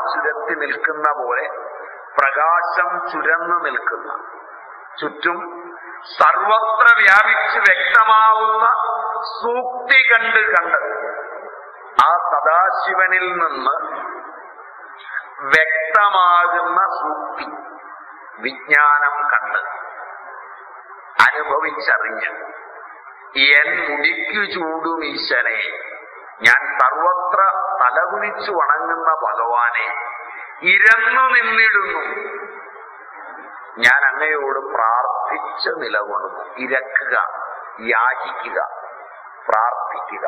ചുരത്തി നിൽക്കുന്ന പോലെ പ്രകാശം ചുരന്നു നിൽക്കുന്ന ചുറ്റും സർവത്ര വ്യാപിച്ച് വ്യക്തമാവുന്ന സൂക്തി കണ്ട് കണ്ട് ആ സദാശിവനിൽ നിന്ന് വ്യക്തമാകുന്ന സൂക്തി വിജ്ഞാനം കണ്ട് അനുഭവിച്ചറിഞ്ഞ് എൻ മുടിക്കു ചൂടും ഈശനെ ഞാൻ സർവത്ര തലകുനിച്ചു വണങ്ങുന്ന ഭഗവാനെ ഇരന്നു നിന്നിടുന്നു ഞാൻ അങ്ങയോട് പ്രാർത്ഥിച്ച് നിലകൊള്ളുന്നു ഇരക്കുക യാചിക്കുക പ്രാർത്ഥിക്കുക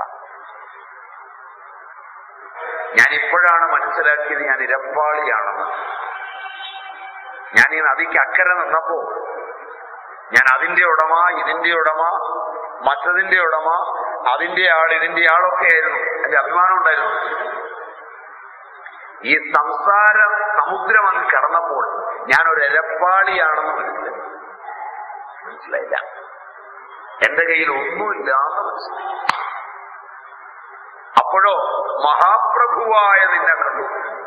ഞാൻ ഇപ്പോഴാണ് മനസ്സിലാക്കിയത് ഞാൻ ഇരപ്പാളിയാണെന്ന് ഞാൻ ഈ നദിക്ക് അക്കരെ നിന്നപ്പോ ഞാൻ അതിന്റെ ഉടമ ഇതിന്റെ ഉടമ മറ്റതിന്റെ ഉടമ അതിന്റെ ആൾ ഇതിന്റെ ആളൊക്കെ ആയിരുന്നു എന്റെ അഭിമാനം ഉണ്ടായിരുന്നു ഈ സംസാര സമുദ്രം അങ്ങ് കടന്നപ്പോൾ ഞാൻ ഒരു എരപ്പാളിയാണെന്ന് മനസ്സിലായി മനസ്സിലായില്ല എന്റെ കയ്യിൽ ഒന്നുമില്ലാന്ന് മനസ്സിലായി അപ്പോഴോ മഹാപ്രഭുവായ നിന്നെ കണ്ടു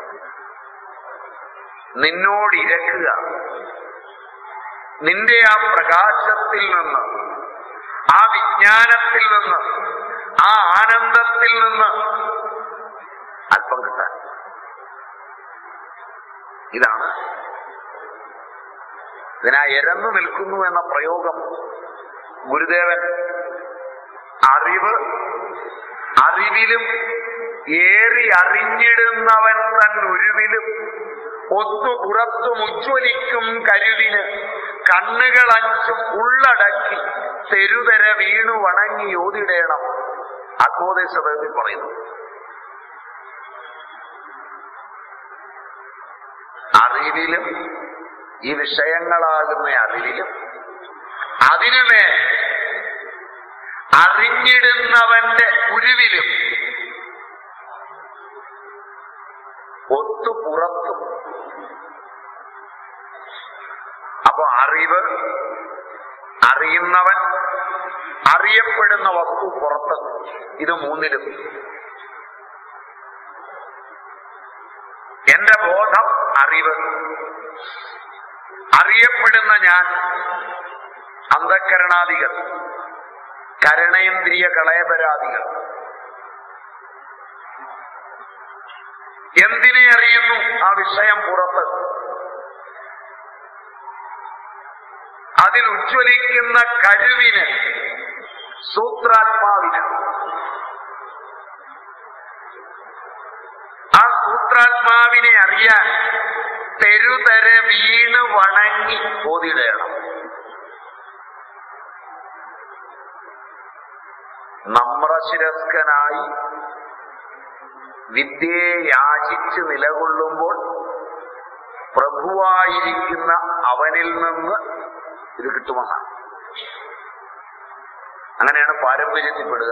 നിന്നോട് ഇരക്കുക നിന്റെ ആ പ്രകാശത്തിൽ നിന്ന് ആ വിജ്ഞാനത്തിൽ നിന്ന് ആ ആനന്ദത്തിൽ നിന്ന് അല്പം കിട്ടാൻ ഇതാണ് ഇതിനാ എരന്നു നിൽക്കുന്നു എന്ന പ്രയോഗം ഗുരുദേവൻ അറിവ് അറിവിലും ഏറി അറിഞ്ഞിടുന്നവൻ തൻ ഉരുവിലും ഒത്തു പുറത്തും ഉജ്ജ്വലിക്കും കരുവിന് കണ്ണുകൾ അഞ്ചും ഉള്ളടക്കി തെരുതര വീണു വണങ്ങി ഓതിടേണം ആത്മോദേശത്തിൽ പറയുന്നു അറിവിലും ഈ വിഷയങ്ങളാകുന്ന അറിവിലും അതിനുമേ അറിഞ്ഞിടുന്നവന്റെ ഉരുവിലും ഒത്തു പുറത്തും അപ്പൊ അറിവ് അറിയുന്നവൻ അറിയപ്പെടുന്ന വസ്തു പുറത്ത് ഇത് മൂന്നിലും എന്റെ ബോധം അറിവ് അറിയപ്പെടുന്ന ഞാൻ അന്ധക്കരണാദികൾ കരണേന്ദ്രിയ കളയപരാദികൾ എന്തിനെ അറിയുന്നു ആ വിഷയം പുറത്ത് അതിൽ ഉജ്ജ്വലിക്കുന്ന കരുവിന് സൂത്രാത്മാവിന് ആ സൂത്രാത്മാവിനെ അറിയാൻ തെരുതര വീണ് വണങ്ങി ബോധിയിടണം നമ്രശിരസ്കനായി വിദ്യയെ യാചിച്ച് നിലകൊള്ളുമ്പോൾ പ്രഭുവായിരിക്കുന്ന അവനിൽ നിന്ന് ഇത് കിട്ടുമെന്നാണ് അങ്ങനെയാണ് പാരമ്പര്യത്തിൽപ്പെടുക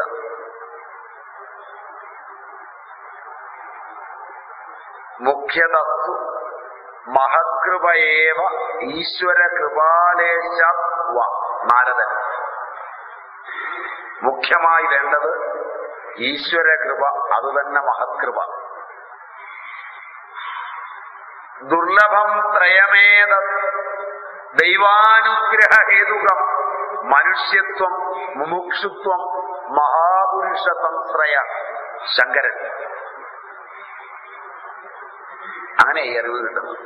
മുഖ്യതസ്തു മഹകൃപയേവ ഈശ്വര കൃപാലേശ നാരദൻ മുഖ്യമായി വേണ്ടത് ഈശ്വര കൃപ അത് തന്നെ മഹത്കൃപ ദുർലഭം ത്രയമേത ദൈവാനുഗ്രഹ ഹേതുകം മനുഷ്യത്വം മുമുക്ഷുത്വം മഹാപുരുഷ സംശ്രയ ശങ്കരൻ അങ്ങനെ ഈ അറിവ് കിട്ടുന്നു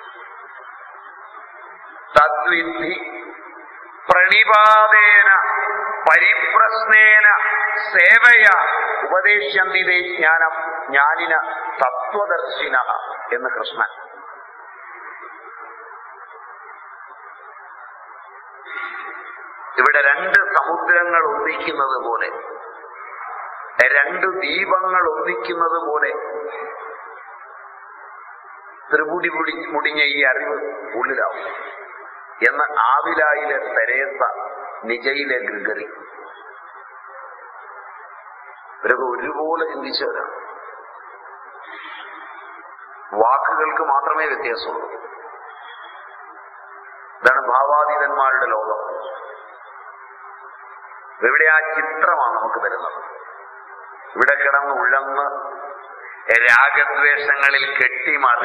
തദ്വിധി പ്രണിപാതേന പരിപ്രശ്നേന സേവയ ഉപദേശന്തിതേ ജ്ഞാനം ജ്ഞാനിന തത്വദർശിന എന്ന് കൃഷ്ണൻ ഇവിടെ രണ്ട് സമുദ്രങ്ങൾ ഒന്നിക്കുന്നത് പോലെ രണ്ട് ദീപങ്ങൾ ഒന്നിക്കുന്നത് പോലെ ത്രിപുടി മുടി മുടിഞ്ഞ ഈ അറിവ് ഉള്ളിലാവും എന്ന് ആവിലായിലെ തെരേസ നിജയിലെ ഗ്രിഗറി ഇവരൊക്കെ ഒരുപോലെ ചിന്തിച്ചവരാണ് വാക്കുകൾക്ക് മാത്രമേ വ്യത്യാസമുള്ളൂ ഇതാണ് ഭാവാതീതന്മാരുടെ ലോകം ഇവിടെ ആ ചിത്രമാണ് നമുക്ക് തരുന്നത് ഇവിടെ കിടന്ന് ഉഴന്ന് രാഗദ്വേഷങ്ങളിൽ കെട്ടിമറി